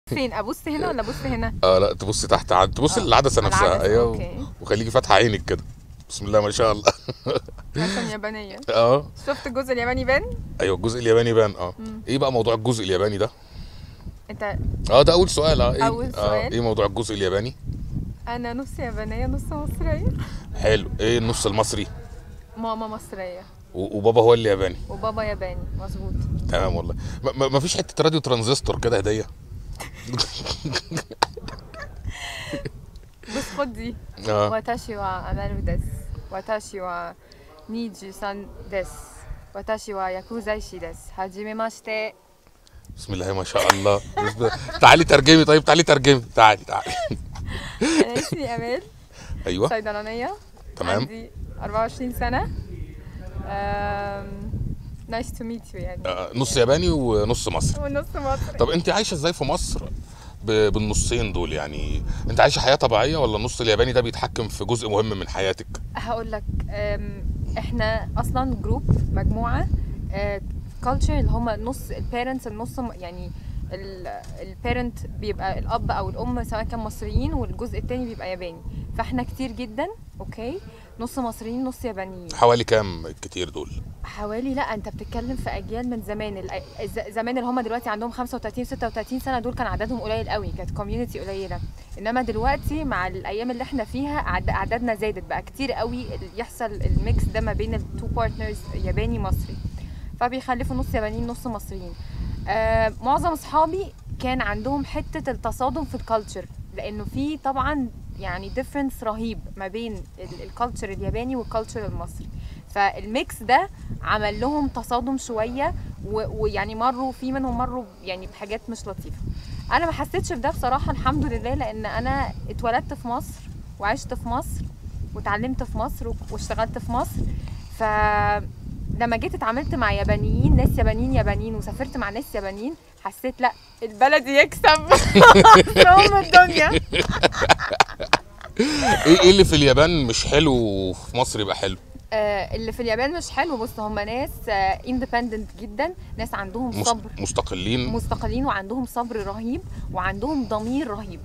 فين ابص هنا ولا ابص هنا اه لا تبصي تحت عاد تبصي آه، للعدسه نفسها العدسة، ايوه أوكي. وخليكي فاتحه عينك كده بسم الله ما شاء الله عشان يابانيه اه شفت الجزء الياباني بان ايوه الجزء الياباني بان اه مم. ايه بقى موضوع الجزء الياباني ده انت اه ده اول سؤال اه ايه أول اه سؤال. ايه موضوع الجزء الياباني انا نص يابانيه نص مصريه حلو ايه النص المصري ماما مصريه و- وبابا هو اللي ياباني وبابا ياباني مظبوط تمام والله ما- ما ما فيش حته راديو ترانزستور كده هديه بص خد دي اه 私はアナルです私は23です私は薬剤師ですはじめまして بسم الله ما شاء الله بسم الله. تعالي ترجمي طيب تعالي ترجمي تعالي تعالي انا اسمي امال ايوه صيدلانيه تمام. عندي 24 سنه نايس تو ميت يو يعني آه، نص ياباني ونص مصري ونص مصري طب انت عايشه ازاي في مصر ب- بالنصين دول يعني انت عايشه حياه طبيعيه ولا النص الياباني ده بيتحكم في جزء مهم من حياتك هقول لك أم، احنا اصلا جروب مجموعه كلتشر اللي هم نص البيرنتس النص م- يعني البيرنت بيبقى الاب او الام سواء كان مصريين والجزء التاني بيبقى ياباني فاحنا كتير جدا اوكي نص مصريين نص يابانيين حوالي كام كتير دول حوالي لا انت بتتكلم في اجيال من زمان الأ- الز- زمان اللي هم دلوقتي عندهم 35 36 سنه دول كان عددهم قليل قوي كانت كوميونتي قليله انما دلوقتي مع الايام اللي احنا فيها أعد- اعدادنا زادت بقى كتير قوي ال- يحصل الميكس ده ما بين التو بارتنرز ياباني مصري فبيخلفوا نص يابانيين نص مصريين آه معظم اصحابي كان عندهم حته التصادم في الكالتشر لانه في طبعا يعني ديفرنس رهيب ما بين الكالتشر الياباني والكالتشر المصري فالميكس ده عمل لهم تصادم شويه و- ويعني مروا في منهم مروا يعني بحاجات مش لطيفه انا ما حسيتش بده بصراحه الحمد لله لان انا اتولدت في مصر وعشت في مصر وتعلمت في مصر و- واشتغلت في مصر ف لما جيت اتعاملت مع يابانيين ناس يابانيين يابانيين وسافرت مع ناس يابانيين حسيت لا البلد يكسب هم الدنيا ايه ايه اللي في اليابان مش حلو وفي مصر يبقى حلو آه، اللي في اليابان مش حلو بص هم ناس اندبندنت جدا ناس عندهم مس- صبر مستقلين مستقلين وعندهم صبر رهيب وعندهم ضمير رهيب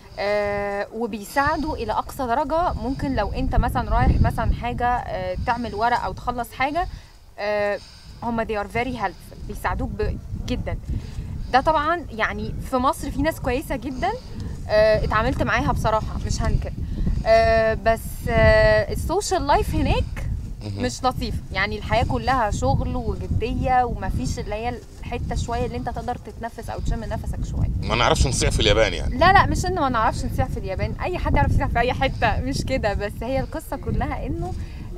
آه وبيساعدوا الى اقصى درجه ممكن لو انت مثلا رايح مثلا حاجه آه تعمل ورق او تخلص حاجه آه هم they are very helpful بيساعدوك ب- جدا ده طبعا يعني في مصر في ناس كويسه جدا آه اتعاملت معاها بصراحه مش هنكر آه بس آه السوشيال لايف هناك مهم. مش لطيف يعني الحياه كلها شغل وجديه ومفيش اللي هي الحته شويه اللي انت تقدر تتنفس او تشم نفسك شويه ما نعرفش نصيع في اليابان يعني لا لا مش ان ما نعرفش نسيح في اليابان اي حد يعرف يسيح في اي حته مش كده بس هي القصه كلها انه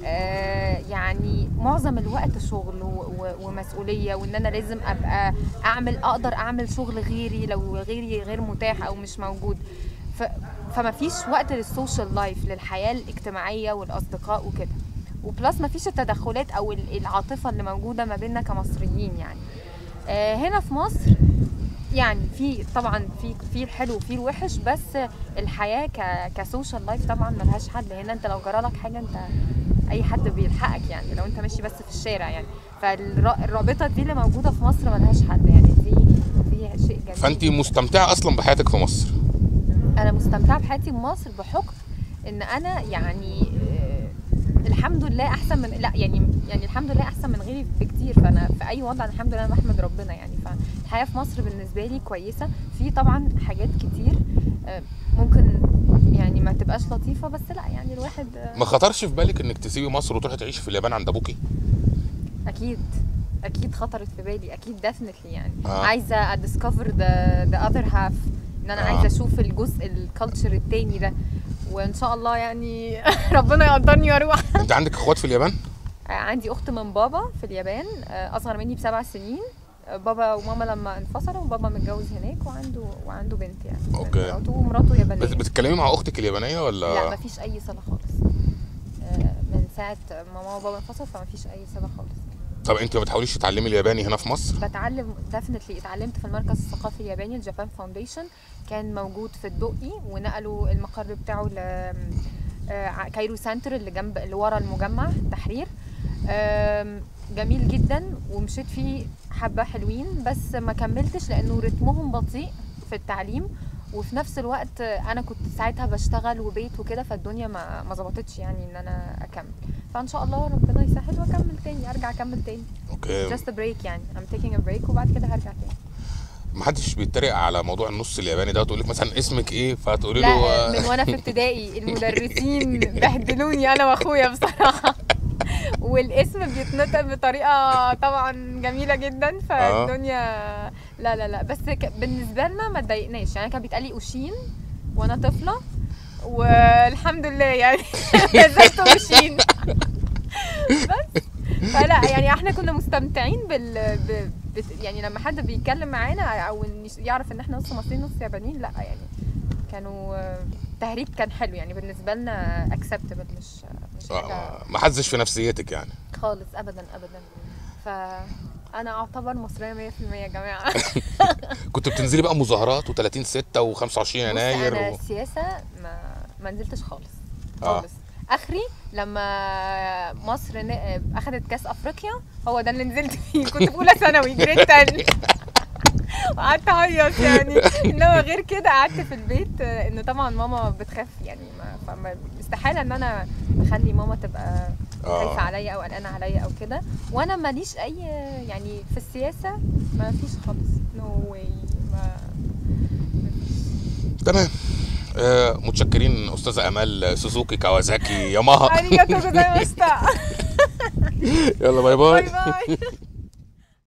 آه يعني معظم الوقت شغل و- و- ومسؤوليه وان انا لازم ابقى اعمل اقدر اعمل شغل غيري لو غيري غير متاح او مش موجود ف فما فيش وقت للسوشيال لايف للحياه الاجتماعيه والاصدقاء وكده وبلس ما فيش التدخلات او ال- العاطفه اللي موجوده ما بيننا كمصريين يعني آه هنا في مصر يعني في طبعا في في الحلو وفي الوحش بس الحياه ك كسوشيال لايف طبعا ملهاش حد هنا انت لو جرالك حاجه انت اي حد بيلحقك يعني لو انت ماشي بس في الشارع يعني فالرابطه دي اللي موجوده في مصر ملهاش حد يعني دي دي شيء جميل فانت مستمتعه اصلا بحياتك في مصر انا مستمتعه بحياتي في مصر بحكم ان انا يعني آه، الحمد لله احسن من لا يعني يعني الحمد لله احسن من غيري بكتير فانا في اي وضع الحمد لله أنا بحمد ربنا يعني فالحياه في مصر بالنسبه لي كويسه في طبعا حاجات كتير آه، ممكن يعني ما تبقاش لطيفه بس لا يعني الواحد آه، ما خطرش في بالك انك تسيبي مصر وتروحي تعيشي في اليابان عند ابوكي اكيد اكيد خطرت في بالي اكيد ديفنتلي يعني آه. آه. عايزه اديسكفر ذا ذا اذر هاف ان انا آه. آه. عايزه اشوف الجزء الكالتشر التاني ده وان شاء الله يعني ربنا يقدرني واروح انت عندك اخوات في اليابان آه، عندي اخت من بابا في اليابان آه، اصغر مني بسبع سنين آه، بابا وماما لما انفصلوا بابا متجوز هناك وعنده وعنده بنت يعني أوكي. مراته ومراته يابانيه بت- بتتكلمي مع اختك اليابانيه ولا لا مفيش اي صله خالص آه، من ساعه ماما وبابا انفصلوا فمفيش اي صله خالص طب انت ما بتحاوليش تتعلمي الياباني هنا في مصر بتعلم ديفنتلي اتعلمت في المركز الثقافي الياباني الجابان فاونديشن كان موجود في الدقي ونقلوا المقر بتاعه ل آه، كايرو سنتر اللي جنب اللي ورا المجمع التحرير آم، جميل جدا ومشيت فيه حبه حلوين بس ما كملتش لانه رتمهم بطيء في في التعليم وفي نفس الوقت انا كنت ساعتها بشتغل وبيت وكده فالدنيا ما ما ظبطتش يعني ان انا اكمل فان شاء الله ربنا يسهل واكمل تاني ارجع اكمل تاني اوكي just a break يعني I'm taking a break وبعد كده هرجع تاني محدش بيتريق على موضوع النص الياباني ده وتقول لك مثلا اسمك ايه فتقولي لا له من وانا في ابتدائي المدرسين بهدلوني انا واخويا بصراحه والاسم بيتنطق بطريقه طبعا جميله جدا فالدنيا لا لا لا بس ك- بالنسبه لنا ما اتضايقناش يعني كان بيتقال لي اوشين وانا طفله والحمد لله يعني نزلت اوشين بس فلا يعني احنا كنا مستمتعين بال ب... بت... يعني لما حد بيتكلم معانا او إن يعرف ان احنا نص مصريين نص يابانيين لا يعني كانوا التهريج كان حلو يعني بالنسبه لنا اكسبتبل مش مش حاجه آه، ما حزش في نفسيتك يعني خالص ابدا ابدا فانا اعتبر مصريه 100% يا جماعه كنت بتنزلي بقى مظاهرات و30 6 و25 بص يناير انا و... السياسه ما ما نزلتش خالص آه. خالص اخري لما مصر ن- اخذت كاس افريقيا هو ده اللي نزلت فيه كنت في اولى ثانوي جريد تاني وقعدت اعيط يعني انما غير كده قعدت في البيت آه، ان طبعا ماما بتخاف يعني ما فما استحاله ان انا اخلي ماما تبقى آه. خايفه عليا او قلقانه عليا او كده وانا ماليش اي يعني في السياسه ما فيش خالص نو no واي ما تمام آه، متشكرين استاذه امال سوزوكي كawasaki ياماها اريجاتو جوزايماشتا يلا باي باي باي باي